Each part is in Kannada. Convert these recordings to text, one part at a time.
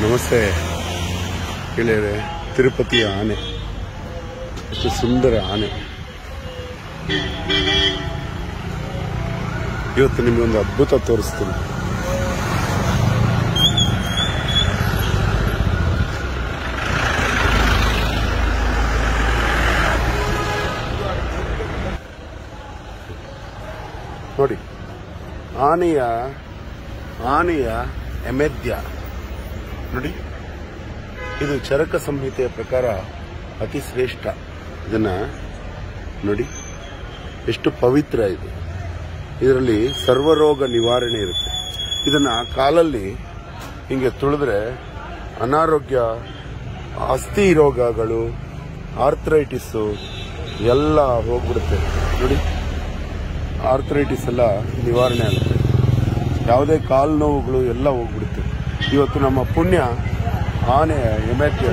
ನಮಸ್ತೆ ಗೆಳೆಯರೆ ತಿರುಪತಿಯ ಆನೆ ಎಷ್ಟು ಸುಂದರ ಆನೆ ಇವತ್ತು ನಿಮಗೊಂದು ಅದ್ಭುತ ತೋರಿಸ್ತೀನಿ ನೋಡಿ ಆನೆಯ ಆನೆಯ ಎಮೆದ್ಯ ನೋಡಿ ಇದು ಚರಕ ಸಂಹಿತೆಯ ಪ್ರಕಾರ ಅತಿ ಶ್ರೇಷ್ಠ ಇದನ್ನ ನೋಡಿ ಎಷ್ಟು ಪವಿತ್ರ ಇದು ಇದರಲ್ಲಿ ಸರ್ವರೋಗ ನಿವಾರಣೆ ಇರುತ್ತೆ ಇದನ್ನ ಕಾಲಲ್ಲಿ ಹಿಂಗೆ ತುಳಿದ್ರೆ ಅನಾರೋಗ್ಯ ಅಸ್ಥಿ ರೋಗಗಳು ಆರ್ಥರೈಟಿಸ್ಸು ಎಲ್ಲ ಹೋಗ್ಬಿಡುತ್ತೆ ನೋಡಿ ಆರ್ಥರೈಟಿಸ್ ಎಲ್ಲ ನಿವಾರಣೆ ಆಗುತ್ತೆ ಯಾವುದೇ ಕಾಲು ನೋವುಗಳು ಎಲ್ಲ ಹೋಗ್ಬಿಡುತ್ತೆ ಇವತ್ತು ನಮ್ಮ ಪುಣ್ಯ ಆನೆ ಎಮೆಟ್ಟಿ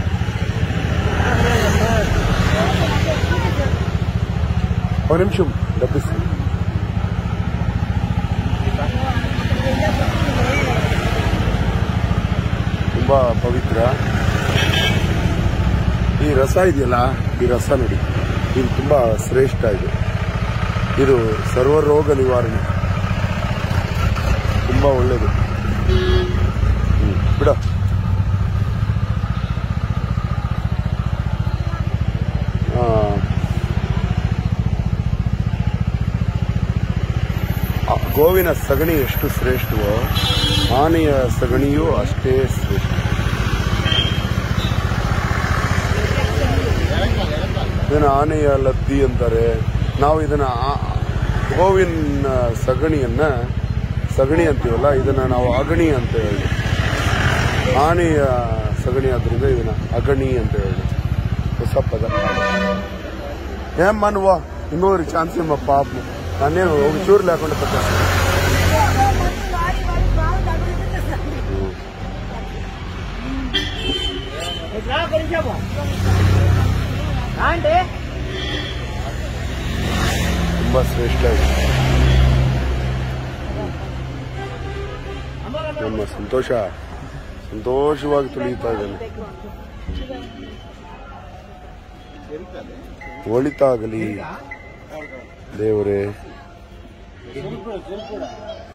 ఒక నిమిషం డబ్బిస్తుంది ತುಂಬಾ ಪವಿತ್ರ ಈ ರಸ ಇದೆಯಲ್ಲ ಈ ರಸ ನೋಡಿ ಇದು ತುಂಬಾ ಶ್ರೇಷ್ಠ ಇದು ಇದು ಸರ್ವರೋಗ ನಿವಾರಣೆ ತುಂಬಾ ಒಳ್ಳೇದು ಹ್ಮ್, ಬಿಡ ಆ, ಆ ಗೋವಿನ ಸಗಣಿ ಎಷ್ಟು ಶ್ರೇಷ್ಠವೋ ಆನೆಯ ಸಗಣಿಯೂ ಅಷ್ಟೇ ಶ್ರೇಷ್ಠ ಇದನ್ನ ಆನೆಯ ಲದ್ದಿ ಅಂತಾರೆ ನಾವು ಇದನ್ನ ಆ- ಗೋವಿನ ಸಗಣಿಯನ್ನ ಸಗಣಿ ಅಂತೀವಲ್ಲ ಇದನ್ನ ನಾವು ಅಗಣಿ ಅಂತ ಹೇಳಿ ಆನೆಯ ಸಗಣಿ ಆದ್ರಿಂದ ಇದನ್ನ ಅಗಣಿ ಅಂತ ಹೇಳಿ ಹೊಸ ಪದ ಏನ್ ಮನುವ ಇನ್ನೂರು ಚಾನ್ಸ್ ನಿಮ್ಮ ಪಾಪ ನಾನೇನು ಒಂದು ಚೂರು ಲೇಕೊಂಡು ಪಕ್ಕ అంటే ತುಂಬಾ ಶ್ರೇಷ್ಠ ಇದೆ ನಮ್ಮ ಸಂತೋಷ ಸಂತೋಷವಾಗಿ ತುಳಿಯುತ್ತಾ ಇದ್ದಾನೆ ಒಳಿತಾಗಲಿ ದೇವರೇ